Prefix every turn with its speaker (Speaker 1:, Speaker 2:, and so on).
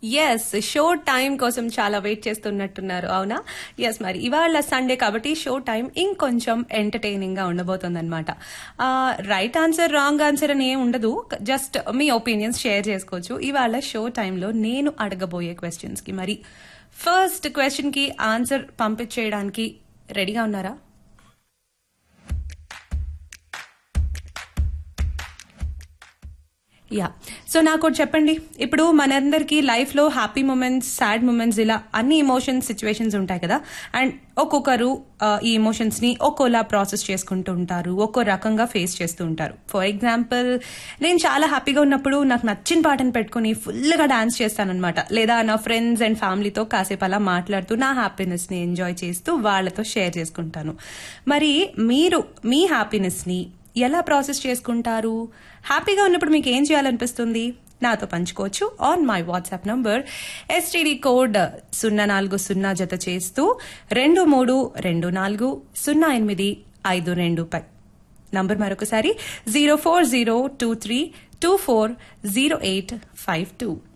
Speaker 1: yes show time కోసం చాలా wait చేస్తున్నట్టున్నారు అవునా ఎస్ మరి ఇవాళ సండే కాబట్టి షో టైం ఇంకొంచెం ఎంటర్టైనింగ్ గా ఉండబోతుంది అనమాట రైట్ ఆన్సర్ రాంగ్ ఆన్సర్ అని ఏం ఉండదు జస్ట్ మీ ఒపీనియన్స్ షేర్ చేసుకోవచ్చు ఇవాళ షో టైంలో నేను అడగబోయే క్వశ్చన్స్ కి మరి ఫస్ట్ క్వశ్చన్ కి ఆన్సర్ పంపించేయడానికి రెడీగా ఉన్నారా యా సో నాకు ఒకటి చెప్పండి ఇప్పుడు మనందరికీ లైఫ్ లో హ్యాపీ మూమెంట్స్ సాడ్ మూమెంట్స్ ఇలా అన్ని ఎమోషన్స్ సిచ్యువేషన్స్ ఉంటాయి కదా అండ్ ఒక్కొక్కరు ఆ, ఈ ఎమోషన్స్ ని ఒక్కోలా ప్రాసెస్ చేసుకుంటూ ఉంటారు ఒక్కో రకంగా ఫేస్ చేస్తూ ఉంటారు ఫర్ ఎగ్జాంపుల్ నేను చాలా హ్యాపీగా ఉన్నప్పుడు నాకు నచ్చిన పాటను పెట్టుకుని ఫుల్ గా డాన్స్ చేస్తానన్నమాట లేదా నా ఫ్రెండ్స్ అండ్ ఫ్యామిలీతో కాసేపు అలా మాట్లాడుతూ నా హ్యాపీనెస్ ని ఎంజాయ్ చేస్తూ వాళ్ళతో షేర్ చేసుకుంటాను మరి మీరు మీ హ్యాపీనెస్ ని ఎలా ప్రాసెస్ చేసుకుంటారు హ్యాపీగా ఉన్నప్పుడు మీకు ఏం చేయాలనిపిస్తుంది నాతో పంచుకోవచ్చు on my WhatsApp number STD code సున్నా నాలుగు సున్నా జత చేస్తూ రెండు మూడు రెండు నాలుగు సున్నా ఎనిమిది ఐదు రెండు పై నంబర్ మరొకసారి zero four zero two three two four zero eight five two